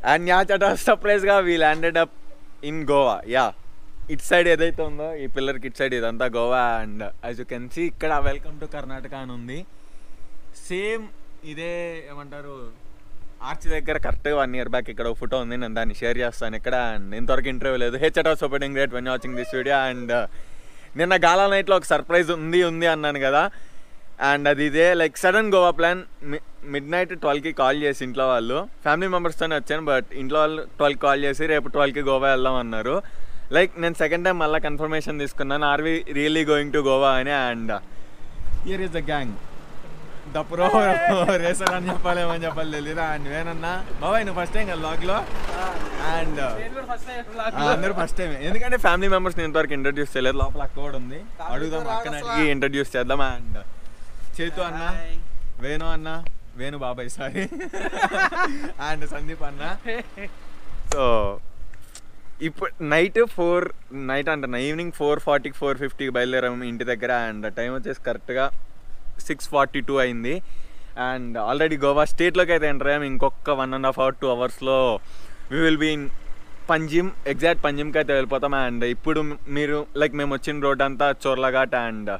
and yeah చట సర్ప్రైజ్గా we landed up in Goa yeah it side ఏదైతే ఉందో ఈ పిల్లర్కి ఇట్ సైడ్ ఇదంతా Goa and as you can see ఇక్కడ వెల్కమ్ టు కర్ణాటక అని ఉంది సేమ్ ఇదే ఏమంటారు ఆర్చ్ దగ్గర కరెక్ట్గా వన్ ఇయర్ బ్యాక్ ఇక్కడ ఒక ఫోటో ఉంది నేను దాన్ని షేర్ చేస్తాను ఇక్కడ అండ్ ఇంతవరకు ఇంటర్వ్యూ లేదు H at as opening great when watching this video and నిన్న గాలా నైట్లో ఒక సర్ప్రైజ్ ఉంది ఉంది అన్నాను కదా అండ్ అది ఇదే like sudden Goa plan midnight ట్వెల్వ్కి కాల్ చేసి ఇంట్లో వాళ్ళు ఫ్యామిలీ మెంబర్స్తోనే వచ్చాను బట్ ఇంట్లో వాళ్ళు ట్వెల్వ్ కాల్ చేసి రేపు ట్వెల్వ్కి గోవా వెళ్దాం అన్నారు లైక్ నేను సెకండ్ టైం మళ్ళీ కన్ఫర్మేషన్ తీసుకున్నాను are we really going to Goa అని and here is the gang the pro racer అని చెప్పాలేమని చెప్పాలి తెలీదా అండ్ వేనన్నా బాబాయ్ నువ్వు ఫస్ట్ టైం కదా లాగ్లో అండ్ అందరూ ఫస్ట్ టైం ఎందుకంటే ఫ్యామిలీ మెంబర్స్ నేను ఇంతవరకు ఇంట్రడ్యూస్ చేయలేదు లోపల అక్క కూడా ఉంది అడుగుదాం అక్కని అడిగి ఇంట్రడ్యూస్ చేద్దాం అండ్ చేతు అన్న వేణు అన్న వేణు బాబాయ్ సారీ అండ్ సందీప్ అన్న సో ఇప్పుడు నైట్ ఫోర్ నైట్ అంటున్నా ఈవినింగ్ ఫోర్ ఫార్టీకి ఫోర్ ఫిఫ్టీకి బయలుదేరాము ఇంటి దగ్గర అండ్ టైం వచ్చేసి కరెక్ట్గా సిక్స్ ఫార్టీ టూ అయింది అండ్ ఆల్రెడీ గోవా స్టేట్లోకి అయితే ఎంటర్ అయ్యాము ఇంకొక one and half hour two అవర్స్లో we will be in Panjim exact పంజిమ్కి అయితే వెళ్ళిపోతాం అండ్ ఇప్పుడు మీరు లైక్ మేము వచ్చిన రోడ్ అంతా చోర్లఘాట్ అండ్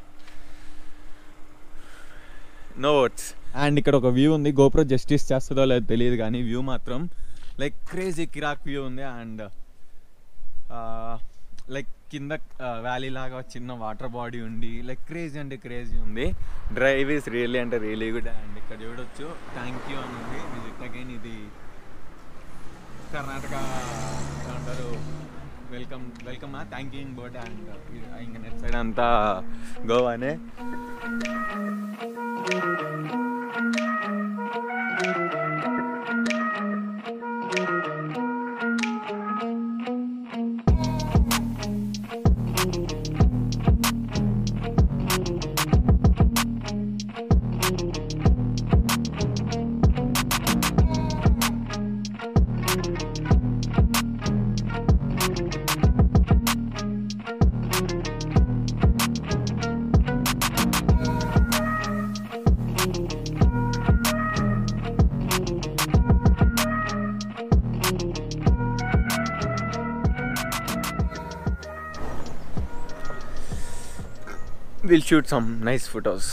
నోట్స్ అండ్ ఇక్కడ ఒక వ్యూ ఉంది గోప్రో జస్టిస్ చేస్తుందో లేదో తెలియదు కానీ వ్యూ మాత్రం లైక్ క్రేజీ కిరాక్ వ్యూ ఉంది అండ్ లైక్ కింద వ్యాలీ లాగా చిన్న వాటర్ బాడీ ఉండి లైక్ క్రేజీ అంటే క్రేజీ ఉంది డ్రైవ్ ఈస్ రియల్లీ అంటే రియలీ గుడ్ అండ్ ఇక్కడ చూడొచ్చు థ్యాంక్ యూ అని ఉంది విజిట్ అగైన్ ఇది కర్ణాటక ఏమంటారు welcome welcome thank you board and ఇంకా నెట్ సైడ్ అంతా గోవానే will shoot some nice photos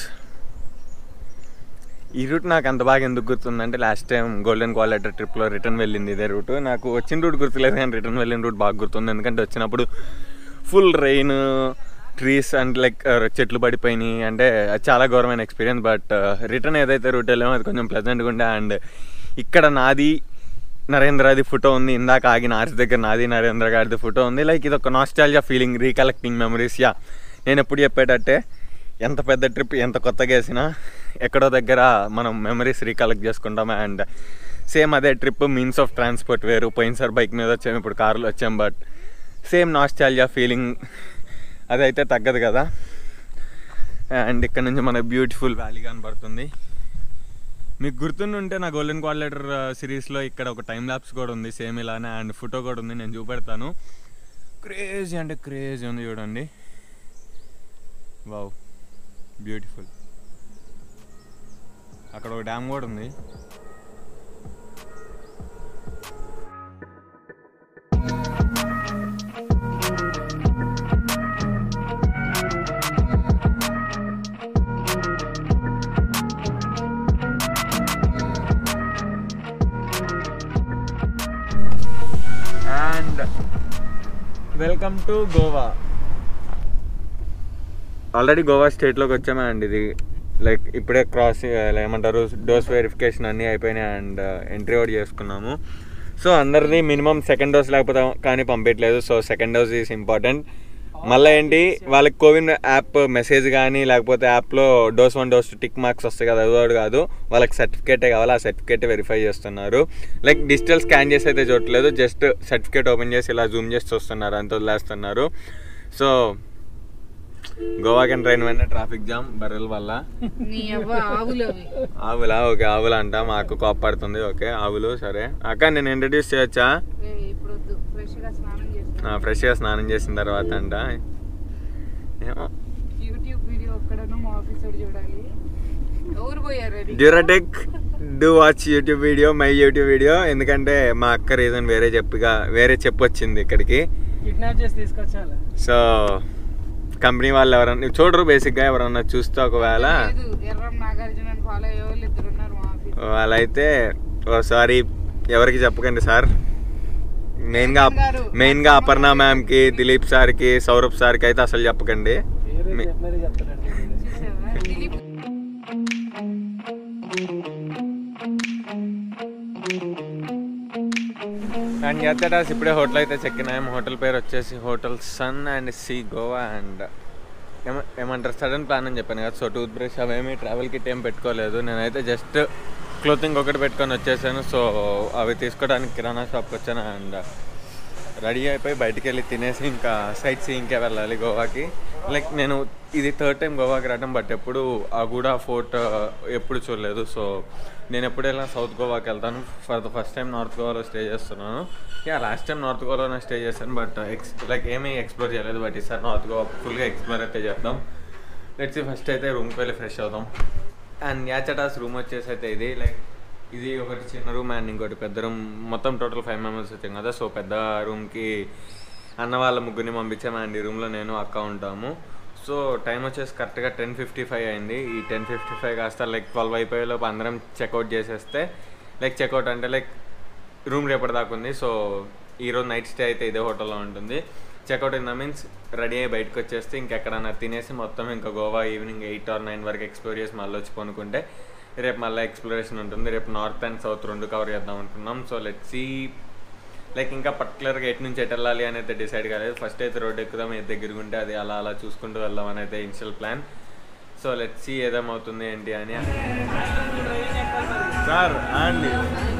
ఈ రూట్ నాకు అంత బాగా ఎందుకు గుర్తుందంటే లాస్ట్ టైం గోల్డెన్ క్వాలిటీ ట్రిప్లో రిటర్న్ వెళ్ళింది ఇదే రూట్ నాకు వచ్చిన రూట్ గుర్తులేదు కానీ రిటర్న్ వెళ్ళిన రూట్ బాగా గుర్తుంది ఎందుకంటే వచ్చినప్పుడు full rain trees and like చెట్లు పడిపోయినాయి అంటే అది చాలా ఘోరమైన ఎక్స్పీరియన్స్ బట్ రిటర్న్ ఏదైతే రూట్ వెళ్ళామో అది కొంచెం ప్లెజెంట్గా ఉండే అండ్ ఇక్కడ నాది నరేంద్రది ఫోటో ఉంది ఇందాక ఆగిన ఆర్స్ దగ్గర నాది నరేంద్ర గారిది ఫోటో ఉంది లైక్ ఇది ఒక nostalgia feeling recollecting memories yeah నేను ఎప్పుడు చెప్పేటట్టే ఎంత పెద్ద ట్రిప్ ఎంత కొత్తగా వేసినా ఎక్కడో దగ్గర మనం మెమరీస్ రీకలెక్ట్ చేసుకుంటాం అండ్ సేమ్ అదే ట్రిప్ మీన్స్ ఆఫ్ ట్రాన్స్పోర్ట్ వేరు పోయినసారి బైక్ మీద వచ్చాము ఇప్పుడు కార్లో వచ్చాం బట్ సేమ్ నాస్టాలజా ఫీలింగ్ అదైతే తగ్గదు కదా అండ్ ఇక్కడ నుంచి మన బ్యూటిఫుల్ వ్యాలీ కనబడుతుంది మీకు గుర్తుంటే నా గోల్డెన్ క్వాలిటర్ సిరీస్లో ఇక్కడ ఒక టైం ల్యాబ్స్ కూడా ఉంది సేమ్ ఇలానే అండ్ ఫోటో కూడా ఉంది నేను చూపెడతాను క్రేజీ అంటే క్రేజీ ఉంది చూడండి వావ్ బ్యూటిఫుల్ అక్కడ ఒక డ్యామ్ కూడా ఉంది and welcome to Goa already Goa స్టేట్లోకి వచ్చామే అండ్ ఇది లైక్ ఇప్పుడే క్రాస్ ఏమంటారు డోస్ వెరిఫికేషన్ అన్నీ అయిపోయినాయి అండ్ ఎంట్రీ అవుట్ చేసుకున్నాము సో అందరినీ మినిమం సెకండ్ డోస్ లేకపోతే కానీ పంపించలేదు so second dose is important మళ్ళీ ఏంటి వాళ్ళకి కోవిన్ యాప్ మెసేజ్ కానీ లేకపోతే యాప్లో dose one dose tick marks వస్తాయి కదా అది కూడా కాదు వాళ్ళకి సర్టిఫికేటే కావాలి ఆ సర్టిఫికేట్ వెరిఫై చేస్తున్నారు లైక్ డిజిటల్ స్కాన్ చేసి అయితే చూడట్లేదు జస్ట్ సర్టిఫికేట్ ఓపెన్ చేసి ఇలా జూమ్ చేసి చూస్తున్నారు అంత వదిలేస్తున్నారు సో గోవాకి ట్రైన్ వెంటనే ట్రాఫిక్ జామ్ బర్రెల వల్ల నీ అవ్వ ఆవులు అవి ఆవులా ఓకే ఆవులు అంట మా అక్క కోప్పడుతుంది ఓకే ఆవులు సరే అక్క నేను ఇంట్రడ్యూస్ చేయొచ్చా ఏ, ఇప్పుడు వద్దు ఫ్రెష్ గా స్నానం చేస్తా ఫ్రెష్గా స్నానం చేసిన తర్వాత అంట ఏమో యూట్యూబ్ వీడియో ఒక్కడను మా ఆఫీసర్ చూడాలి ఎవరు పోయారు రెడీ డ్యూరాటెక్ do watch YouTube video my YouTube video ఎందుకంటే మా అక్క రీజన్ వేరే చెప్పిగా వేరే చెప్పొచ్చింది ఇక్కడికి కిడ్నాప్ చేసి తీసుకొచ్చాను సో కంపెనీ వాళ్ళు ఎవరన్నా చూడరు బేసిక్గా ఎవరన్నా చూస్తే ఒకవేళ లేదు ఎర్రం నాగార్జున ఫాలో అయ్యే వాళ్ళు ఇద్దరు ఉన్నారు మా ఆఫీస్ వాళ్ళైతే సారీ ఎవరికి చెప్పకండి సార్ మెయిన్గా మెయిన్గా అపర్ణ మ్యామ్కి దిలీప్ సార్కి సౌరభ్ సార్కి అయితే అసలు చెప్పకండి పేరు మీ- చెప్పినది చెప్తారండి చూసావా దిలీప్ అండ్ ఎత్తడాస్ ఇప్పుడే హోటల్ అయితే చెక్ అయినాం హోటల్ పేరు వచ్చేసి hotel sun and sea Goa and ఏమ ఏమంటారు సడన్ ప్లాన్ అని చెప్పాను కదా సో టూత్ బ్రష్ అవేమి ట్రావెల్ కిట్ ఏం పెట్టుకోలేదు నేనైతే జస్ట్ క్లోతింగ్ ఒకటి పెట్టుకొని వచ్చేసాను సో అవి తీసుకోవడానికి కిరాణా షాప్కి వచ్చాను అండ్ రెడీ అయిపోయి బయటికి వెళ్ళి తినేసి ఇంకా సైట్ సీయింగ్కే వెళ్ళాలి గోవాకి లైక్ నేను ఇది థర్డ్ టైం గోవాకి రావడం బట్ ఎప్పుడు అగూడా ఫోర్ట్ ఎప్పుడు చూడలేదు సో నేను ఎప్పుడు వెళ్ళినా సౌత్ గోవాకి వెళ్తాను for the first time north గోవాలో స్టే చేస్తున్నాను యా లాస్ట్ టైం నార్త్ గోవాలోనే స్టే చేశాను బట్ ఎక్స్ లైక్ ఏమీ ఎక్స్ప్లోర్ చేయలేదు బట్ ఈసారి నార్త్ గోవా ఫుల్గా ఎక్స్ప్లోర్ అయితే చేద్దాం లెట్స్ ఫస్ట్ అయితే రూమ్కి వెళ్ళి ఫ్రెష్ అవుదాం అండ్ యాచటాస్ రూమ్ వచ్చేసి అయితే ఇది లైక్ ఇది ఒకటి చిన్న రూమ్ అండ్ ఇంకోటి పెద్ద రూమ్ మొత్తం టోటల్ ఫైవ్ మెంబర్స్ వచ్చాం కదా సో పెద్ద రూమ్కి అన్న వాళ్ళ ముగ్గురిని పంపించాము అండ్ ఈ రూమ్లో నేను అక్క ఉంటాము సో టైం వచ్చేసి కరెక్ట్గా టెన్ ఫిఫ్టీ ఫైవ్ అయింది ఈ టెన్ ఫిఫ్టీ ఫైవ్ కాస్త లైక్ ట్వెల్వ్ అయిపోయేలోపు అందరం చెక్అవుట్ చేసేస్తే లైక్ చెక్అవుట్ అంటే లైక్ రూమ్ రేపటి దాకా ఉంది సో ఈరోజు నైట్ స్టే అయితే ఇదే హోటల్లో ఉంటుంది checkout in the means ready అయ్యి బయటకు వచ్చేస్తే ఇంకెక్కడన్నా తినేసి మొత్తం ఇంకా Goa evening eight or nine వరకు ఎక్స్ప్లోర్ చేసి మళ్ళీ వచ్చి కొనుక్కుంటే రేపు మళ్ళీ ఎక్స్ప్లోరేషన్ ఉంటుంది రేపు నార్త్ అండ్ సౌత్ రెండు కవర్ చేద్దాం అనుకున్నాం సో లెట్ సీ లైక్ ఇంకా పర్టికులర్గా ఎటు నుంచి ఎటు వెళ్ళాలి అని అయితే డిసైడ్ కాలేదు ఫస్ట్ అయితే రోడ్ ఎక్కుదాం ఏది దగ్గర ఉంటే అది అలా అలా చూసుకుంటూ వెళ్దాం అని అయితే initial plan so let see ఏదేమవుతుంది ఏంటి అని సార్ అండి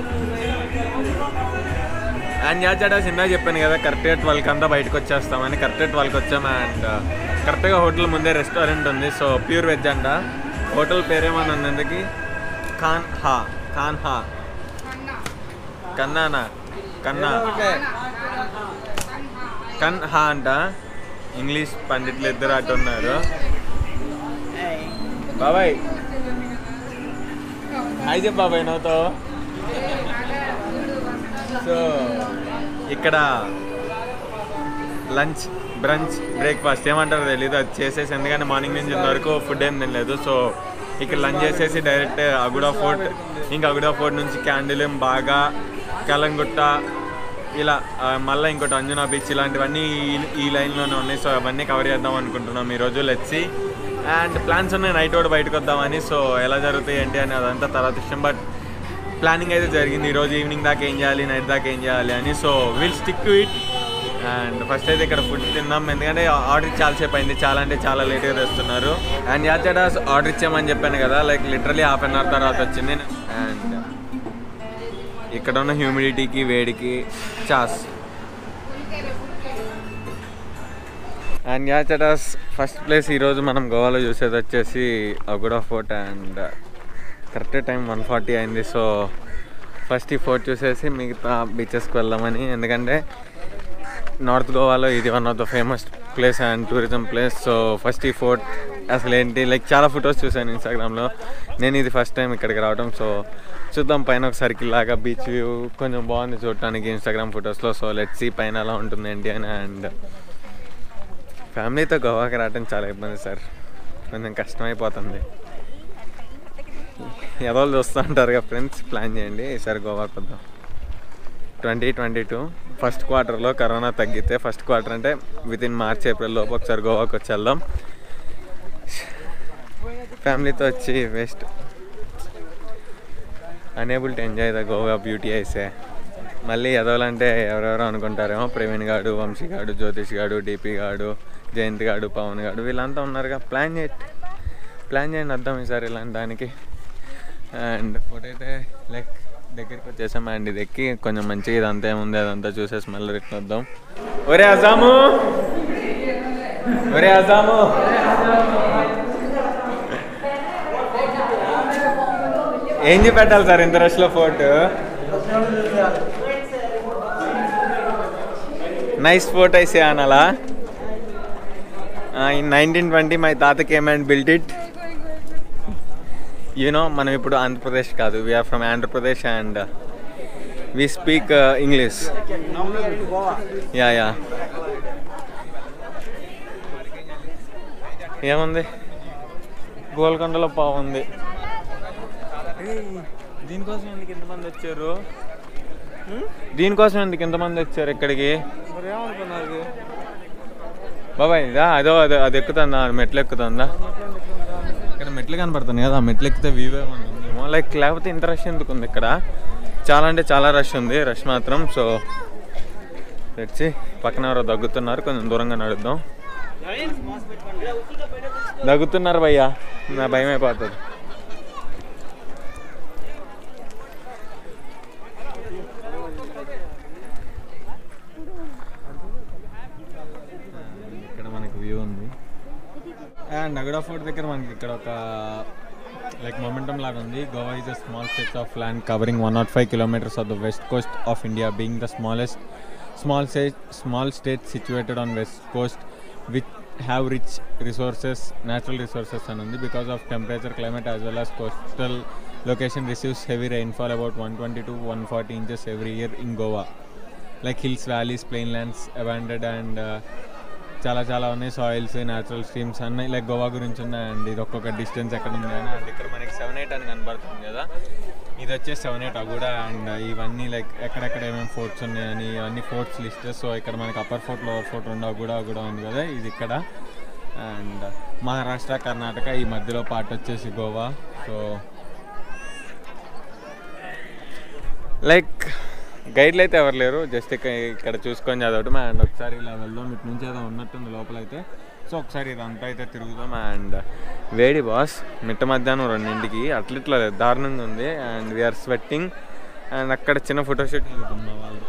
అండ్ యాచాడా సినిమా చెప్పాను కదా కరెక్ట్గా ట్వెల్వ్కి అంతా బయటకు వచ్చేస్తామని కరెక్ట్గా ట్వెల్వ్కి వచ్చాము అండ్ కరెక్ట్గా హోటల్ ముందే రెస్టారెంట్ ఉంది సో ప్యూర్ వెజ్ అంట హోటల్ పేరేమన్నా ఉన్నందుకు ఖాన్ హా ఖాన్ హా కన్నానా కన్నా కన్ హా అంట ఇంగ్లీష్ పండితులు ఇద్దరు అటు ఉన్నారు బాబాయ్ హాయ్ చెప్పు బాబాయ్ నవ్వుతో సో ఇక్కడ లంచ్ బ్రంచ్ బ్రేక్ఫాస్ట్ ఏమంటారో తెలీదు అది చేసేసి ఎందుకంటే మార్నింగ్ నుంచి ఇంతవరకు ఫుడ్ ఏం తినలేదు సో ఇక్కడ లంచ్ చేసేసి డైరెక్ట్ అగుడా ఫోర్ట్ ఇంకా అగుడా ఫోర్ట్ నుంచి క్యాండిలిం బాగా కలంగుట్ట ఇలా ఆ, మళ్ళీ ఇంకోటి అంజనా బీచ్ ఇలాంటివన్నీ ఈ- ఈ లైన్లోనే ఉన్నాయి సో అవన్నీ కవర్ చేద్దాం అనుకుంటున్నాం ఈరోజు లెట్సి అండ్ ప్లాన్స్ ఉన్నాయి నైట్ కూడా బయటకు వద్దామని సో ఎలా జరుగుతాయి ఏంటి అని అదంతా తర్వాత ఇష్టం బట్ ప్లానింగ్ అయితే జరిగింది ఈరోజు ఈవినింగ్ దాకా ఏం చేయాలి నైట్ దాకా ఏం చేయాలి అని so will stick to it and first అయితే ఇక్కడ ఫుడ్ తిందాం ఎందుకంటే ఆర్డర్ చాలాసేపు అయింది చాలా అంటే చాలా లేట్గా తెస్తున్నారు అండ్ యాచడా ఆర్డర్ ఇచ్చామని చెప్పాను కదా like literally half an hour తర్వాత వచ్చింది అండ్ ఇక్కడ ఉన్న హ్యూమిడిటీకి వేడికి చాస్ అండ్ యాచడాస్ ఫస్ట్ ప్లేస్ ఈరోజు మనం గోవాలో చూసేది వచ్చేసి Aguada fort and correct time one forty అయింది సో ఫస్ట్ ఈ ఫోర్ట్ చూసేసి మిగతా బీచెస్కి వెళ్దామని ఎందుకంటే నార్త్ గోవాలో ఇది one of the famous place and tourism place so first ఈ ఫోర్ట్ అసలు ఏంటి లైక్ చాలా ఫొటోస్ చూశాను ఇన్స్టాగ్రామ్లో నేను ఇది ఫస్ట్ టైం ఇక్కడికి రావడం సో చూద్దాం పైన ఒక సర్కిల్ లాగా బీచ్ వ్యూ కొంచెం బాగుంది చూడటానికి ఇన్స్టాగ్రామ్ ఫొటోస్లో సో లెట్ సీ పైన ఎలా ఉంటుంది ఏంటి అని అండ్ ఫ్యామిలీతో గోవాకి రావడం చాలా ఇబ్బంది సార్ కొంచెం కష్టమైపోతుంది ఎవరు చూస్తూ ఉంటారు కదా ఫ్రెండ్స్ ప్లాన్ చేయండి ఈసారి గోవాకి వద్దాం ట్వంటీ ట్వంటీ టూ ఫస్ట్ క్వార్టర్లో కరోనా తగ్గితే ఫస్ట్ క్వార్టర్ అంటే విత్ ఇన్ మార్చ్ ఏప్రిల్ లోపు ఒకసారి గోవాకి వచ్చి వెళ్దాం ఫ్యామిలీతో వచ్చి waste unable to enjoy the Goa beauty అయితే మళ్ళీ ఎదవాలంటే ఎవరెవరో అనుకుంటారేమో ప్రవీణ్ గాడు వంశీ గాడు జ్యోతిష్ గాడు డిపి గాడు జయంత్ గాడు పవన్ గాడు వీళ్ళంతా ఉన్నారుగా ప్లాన్ చేయండి ప్లాన్ చేయండి వద్దాం ఈసారి ఇలాంటి దానికి అండ్ ఫోటో అయితే లైక్ దగ్గరికి వచ్చేసాం అండ్ ఇది ఎక్కి కొంచెం మంచిగా ఇదంతా ఏముంది అదంతా చూసేసి మళ్ళీ రిటర్న్ వద్దాం ఒరే అజాము ఒరే అజాము ఏం చూపెట్టాలి సార్ ఇంత రష్లో ఫోటో నైస్ ఫోటో అయితే అనాలా ఇన్ నైన్టీన్ ట్వంటీ మై తాత came and built it you know మనం ఇప్పుడు ఆంధ్రప్రదేశ్ కాదు we are from Andhra Pradesh and we speak English yeah yeah ఏముంది గోల్కొండలో బాగుంది దీనికోసం ఎందుకు ఇంతమంది వచ్చారు దీనికోసం ఎందుకు ఇంతమంది వచ్చారు ఇక్కడికి మరి ఏమనుకున్నారు బాబాయ్ ఇదా అదో అదో అది ఎక్కుతుందా మెట్లు ఎక్కుతుందా ఇక్కడ మెట్లు కనపడుతుంది కదా ఆ మెట్లు ఎక్కితే వీవే ఉందేమో లైక్ లేకపోతే ఇంత రష్ ఎందుకు ఉంది ఇక్కడ చాలా అంటే చాలా రష్ ఉంది రష్ మాత్రం సో తెచ్చి పక్కన ఎవరో దగ్గుతున్నారు కొంచెం దూరంగా నడుద్దాం దగ్గుతున్నారు భయ్యా నా భయం అయిపోతుంది ఇక్కడ మనకి వ్యూ ఉంది అండ్ నగడా ఫోర్ట్ దగ్గర మనకి ఇక్కడ ఒక లైక్ మొమెంటం లాగా ఉంది Goa is a small states of land covering one not five kilometers of the west coast of India being the smallest small state small state situated on west coast which have rich resources natural resources అని ఉంది because of temperature climate as well as coastal location receives heavy rainfall about one twenty to one forty inches every year in Goa like hills valleys plain lands abandoned and చాలా చాలా ఉన్నాయి soils natural streams అన్నీ like Goa గురించి ఉన్నాయి and ఇది ఒక్కొక్క distance ఎక్కడ ఉంది అని అండ్ ఇక్కడ మనకి సెవెన్ ఎయిట్ అని కనబడుతుంది కదా ఇది వచ్చేసి సెవెన్ ఎయిట్ అగూడా అండ్ ఇవన్నీ లైక్ ఎక్కడెక్కడ ఏమేమి ఫోర్ట్స్ ఉన్నాయని ఇవన్నీ ఫోర్ట్స్ లిస్ట్ సో ఇక్కడ మనకి అప్పర్ ఫోర్ట్ లోవర్ ఫోర్ట్ రెండు అగూడా కూడా ఉంది కదా ఇది ఇక్కడ అండ్ మహారాష్ట్ర కర్ణాటక ఈ మధ్యలో పార్ట్ వచ్చేసి గోవా సో లైక్ గైడ్లు అయితే ఎవరు లేరు జస్ట్ ఇక్కడ ఇక్కడ చూసుకొని చదవటం అండ్ ఒకసారి ఇలా వెళ్దాం ఇటు నుంచి ఏదో ఉన్నట్టుంది లోపలైతే సో ఒకసారి ఇదంతా అయితే తిరుగుదాం అండ్ వేడి బాస్ మిట్ట మధ్యాహ్నం రెండింటికి అట్లిట్లా లేదు దారుణంగా ఉంది అండ్ వీఆర్ స్వెట్టింగ్ అండ్ అక్కడ చిన్న ఫోటోషూట్ అవుతుంది వాళ్ళు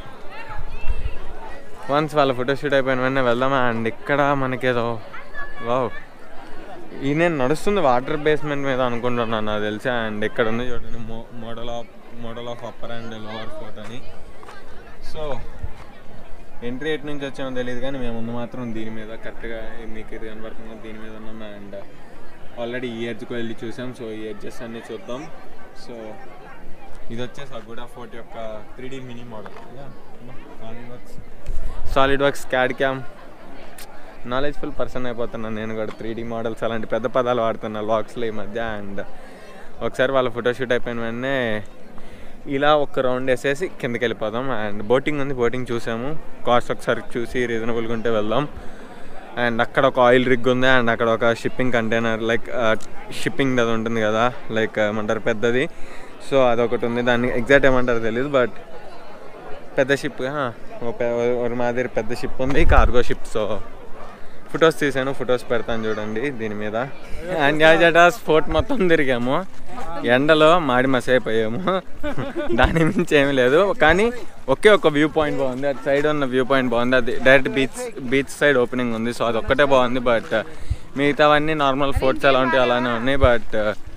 వన్స్ వాళ్ళ ఫోటోషూట్ అయిపోయిన వెంటనే వెళ్దాం అండ్ ఇక్కడ మనకేదో వావ్ ఈ నేను నడుస్తుంది వాటర్ బేస్మెంట్ మీద అనుకుంటున్నాను నాకు తెలిసి అండ్ ఇక్కడ ఉంది చూడండి mo model of model of upper and lower fort అని సో ఎంట్రీ ఎటు నుంచి వచ్చామో తెలియదు కానీ మేము ముందు మాత్రం దీని మీద కరెక్ట్గా మీకు ఇది కనబడుతుంది దీని మీద ఉన్నాం అండ్ ఆల్రెడీ ఈ ఎడ్జ్కి వెళ్ళి చూసాం సో ఈ ఎడ్జెస్ అన్నీ చూద్దాం సో ఇది వచ్చేసి అగూడా ఫోర్ట్ యొక్క three D mini model solid works solid works CAD CAM నాలెడ్జ్ఫుల్ పర్సన్ అయిపోతున్నాను నేను కూడా త్రీ డీ మోడల్స్ అలాంటి పెద్ద పదాలు వాడుతున్నా లాక్స్లో ఈ మధ్య అండ్ ఒకసారి వాళ్ళ ఫోటోషూట్ అయిపోయిన వెంటనే ఇలా ఒక రౌండ్ వేసేసి కిందకి వెళ్ళిపోదాం అండ్ బోటింగ్ ఉంది బోటింగ్ చూసాము కాస్ట్ ఒకసారి చూసి రీజనబుల్గా ఉంటే వెళ్దాం అండ్ అక్కడ ఒక ఆయిల్ రిగ్ ఉంది అండ్ అక్కడ ఒక షిప్పింగ్ కంటైనర్ లైక్ షిప్పింగ్ అది ఉంటుంది కదా లైక్ ఏమంటారు పెద్దది సో అదొకటి ఉంది దాన్ని ఎగ్జాక్ట్ ఏమంటారు తెలియదు బట్ పెద్ద షిప్ ఒక మాదిరి పెద్ద షిప్ ఉంది కార్గో షిప్ సో ఫొటోస్ తీసాను ఫొటోస్ పెడతాను చూడండి దీని మీద అండ్ యాజటాస్ ఫోర్ట్ మొత్తం తిరిగాము ఎండలో మాడి మసైపోయాము దాని మించి ఏమీ లేదు కానీ ఒకే ఒక వ్యూ పాయింట్ బాగుంది అటు సైడ్ ఉన్న వ్యూ పాయింట్ బాగుంది అది direct beach beach side opening ఉంది సో అది ఒక్కటే బాగుంది బట్ మిగతావన్నీ నార్మల్ ఫోర్ట్స్ ఎలా ఉంటాయి అలానే ఉన్నాయి బట్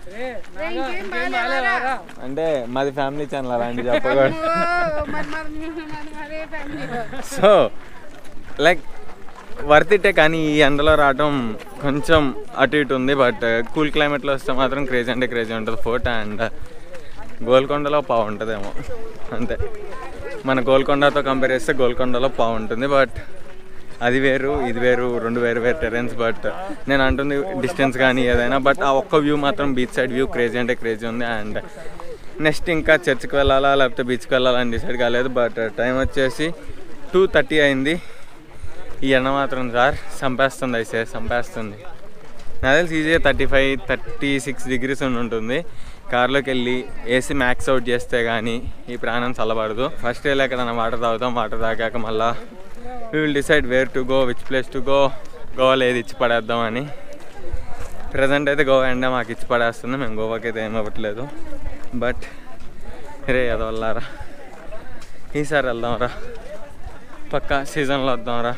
అంటే మాది ఫ్యామిలీ ఛానల్ అలాంటి చెప్పకూడదు మరి మరి మరి మరే ఫ్యామిలీ సో లైక్ వర్త్ ఇట్టే కానీ ఈ ఎండలో రావడం కొంచెం అటు ఇటు ఉంది బట్ కూల్ క్లైమేట్లో వస్తే మాత్రం క్రేజీ అంటే క్రేజీ ఉంటుంది ఫోర్ట్ అండ్ గోల్కొండలో పావు ఉంటుందేమో అంతే మన గోల్కొండతో కంపేర్ చేస్తే గోల్కొండలో పావు ఉంటుంది బట్ అది వేరు ఇది వేరు రెండు వేరు వేరు టెరెన్స్ బట్ నేను అంటుంది డిస్టెన్స్ కానీ ఏదైనా బట్ ఆ ఒక్క వ్యూ మాత్రం బీచ్ సైడ్ వ్యూ క్రేజీ అంటే క్రేజీ ఉంది అండ్ నెక్స్ట్ ఇంకా చర్చ్కి వెళ్ళాలా లేకపోతే బీచ్కి వెళ్ళాలా అని డిసైడ్ కాలేదు బట్ టైం వచ్చేసి టూ థర్టీ అయింది ఈ ఎండ మాత్రం సార్ చంపేస్తుంది అయితే చంపేస్తుంది నాకు తెలిసి ఈజీగా thirty five thirty six degrees ఉండి ఉంటుంది కార్లోకి వెళ్ళి ఏసీ మ్యాక్స్ అవుట్ చేస్తే కానీ ఈ ప్రాణం చల్లబడదు ఫస్ట్ వెళ్ళి ఎక్కడైనా వాటర్ తాగుతాం వాటర్ తాగాక మళ్ళా we will decide where to go which place to go గోవాలో ఏది ఇచ్చి పడేద్దాం అని ప్రజెంట్ అయితే గోవా ఎండ మాకు ఇచ్చి పడేస్తుంది మేము గోవాకి అయితే ఏం అవ్వట్లేదు బట్ రే ఎదవల్లారా ఈసారి వెళ్దాంరా పక్క సీజన్లో వద్దాంరా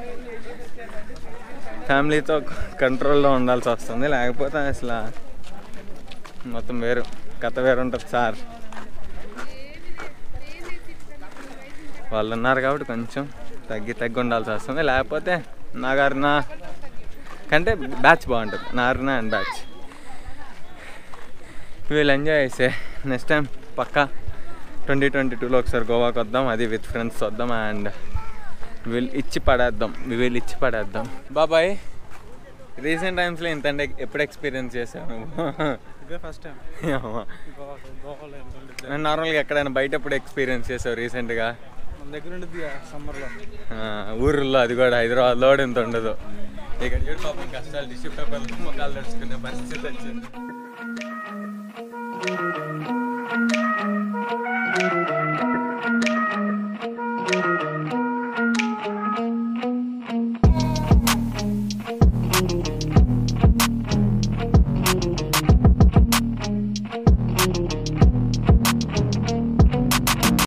ఫ్యామిలీతో కంట్రోల్లో ఉండాల్సి వస్తుంది లేకపోతే అసలు మొత్తం వేరు కథ వేరు ఉంటుంది సార్ వాళ్ళు ఉన్నారు కాబట్టి కొంచెం తగ్గి తగ్గి ఉండాల్సి వస్తుంది లేకపోతే నాగార్న కంటే బ్యాచ్ బాగుంటుంది నార్న అండ్ బ్యాచ్ వీళ్ళు ఎంజాయ్ చేసే నెక్స్ట్ టైం పక్కా ట్వంటీ ట్వంటీ టూలో ఒకసారి గోవాకి వద్దాం అది విత్ ఫ్రెండ్స్ వద్దాం అండ్ వీళ్ళు ఇచ్చి పడేద్దాం వీళ్ళు ఇచ్చి పడేద్దాం బాబాయ్ రీసెంట్ టైమ్స్లో ఇంత అంటే ఎప్పుడు ఎక్స్పీరియన్స్ చేశాను ఇదే ఫస్ట్ టైం గోవాలో నేను నార్మల్గా ఎక్కడైనా బయట ఎప్పుడు ఎక్స్పీరియన్స్ చేసావు రీసెంట్గా మన దగ్గర ఉండేది సమ్మర్లో ఊర్లో అది కూడా హైదరాబాద్లో కూడా ఇంత ఉండదు ఇక్కడ చూడు పాపం కష్టాలు టిష్యూ పేపర్లు ముఖాలు తెచ్చుకునే పరిస్థితి వచ్చింది